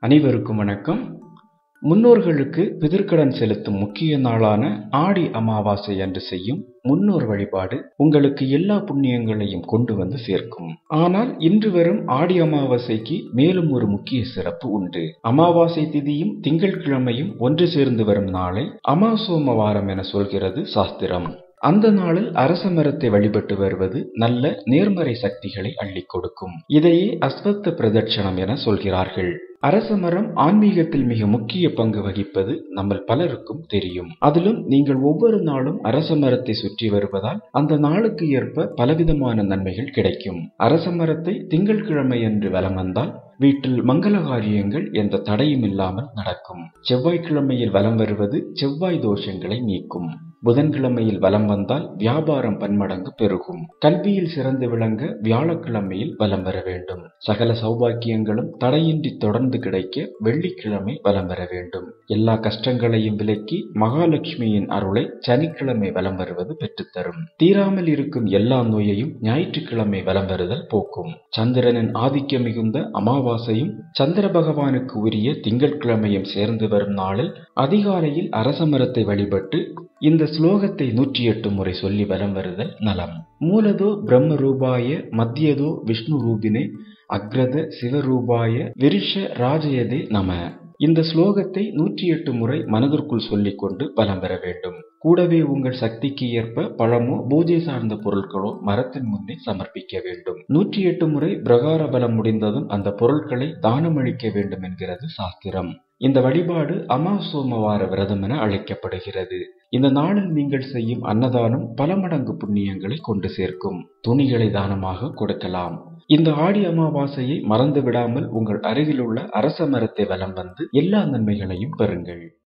அனைவருக்கும் வணக்கம் முன்னோர்களுக்கு பிதிர்க்கடன் செலுத்தும் முக்கிய நாளான ஆடி அமாவாசை அன்று செய்யும் முன்னோர் வழிபாடு உங்களுக்கு எல்லா புண்ணியங்களையும் கொண்டு வந்து சேர்க்கும் ஆனால் இன்று வரும் ஆடி அமாவாசைக்கு மேலும் ஒரு முக்கிய சிறப்பு உண்டு அமாவாசை திதியும் திங்கட்கிழமையும் ஒன்று சேர்ந்து வரும் நாளை அமாசோம வாரம் என சொல்கிறது சாஸ்திரம் அந்த நாளில் அரச மரத்தை வழிபட்டு வருவது நல்ல நேர்மறை சக்திகளை அள்ளிக் கொடுக்கும் இதையே அஸ்வத்த பிரதட்சணம் என சொல்கிறார்கள் அரச மரம் ஆன்மீகத்தில் மிக முக்கிய பங்கு வகிப்பது நம்ம பலருக்கும் தெரியும் அதிலும் நீங்கள் ஒவ்வொரு நாளும் அரச மரத்தை சுற்றி வருவதால் அந்த நாளுக்கு ஏற்ப பலவிதமான நன்மைகள் கிடைக்கும் அரச மரத்தை திங்கட்கிழமை என்று வலம் வந்தால் வீட்டில் மங்கள காரியங்கள் எந்த தடையும் இல்லாமல் நடக்கும் செவ்வாய்க்கிழமையில் வலம் வருவது செவ்வாய் தோஷங்களை நீக்கும் புதன்கிழமையில் வலம் வந்தால் வியாபாரம் பன்மடங்கு பெருகும் கல்வியில் சிறந்து விளங்க வியாழக்கிழமையில் வலம் வர வேண்டும் சகல சௌபாக்கியங்களும் தடையின்றி தொடர்ந்து கிடைக்க வெள்ளிக்கிழமை வலம் வர வேண்டும் எல்லா கஷ்டங்களையும் விலக்கி மகாலட்சுமியின் அருளை சனிக்கிழமை வலம் வருவது பெற்றுத்தரும் தீராமல் இருக்கும் எல்லா நோயையும் ஞாயிற்றுக்கிழமை வலம் வருதல் போக்கும் சந்திரனின் ஆதிக்கம் மிகுந்த அமாவாசையும் சந்திர பகவானுக்கு உரிய திங்கட்கிழமையும் சேர்ந்து வரும் நாளில் அதிகாலையில் அரச மரத்தை வழிபட்டு இந்த ஸ்லோகத்தை நூற்றி எட்டு முறை சொல்லி வலம் வருதல் நலம் மூலதோ பிரம்ம ரூபாய மத்தியதோ விஷ்ணு ரூபினே அக்ரத சிவரூபாய விருஷ ராஜயதே நம இந்த ஸ்லோகத்தை நூற்றி எட்டு முறை மனதிற்குள் சொல்லிக்கொண்டு பலம் பெற வேண்டும் கூடவே உங்கள் சக்திக்கு ஏற்ப பழமோ பூஜை சார்ந்த பொருட்களோ மரத்தின் முன்னே சமர்ப்பிக்க வேண்டும் நூற்றி எட்டு முறை பிரகார பலம் முடிந்ததும் அந்த பொருட்களை தானமளிக்க வேண்டும் என்கிறது சாஸ்திரம் இந்த வழிபாடு அமாசோமவார விரதம் என அழைக்கப்படுகிறது இந்த நாளில் நீங்கள் செய்யும் அன்னதானம் பல மடங்கு புண்ணியங்களை கொண்டு சேர்க்கும் துணிகளை தானமாக கொடுக்கலாம் இந்த ஆடி அமாவாசையை மறந்து விடாமல் உங்கள் அருகிலுள்ள அரச மரத்தை வலம் வந்து எல்லா நன்மைகளையும் பெறுங்கள்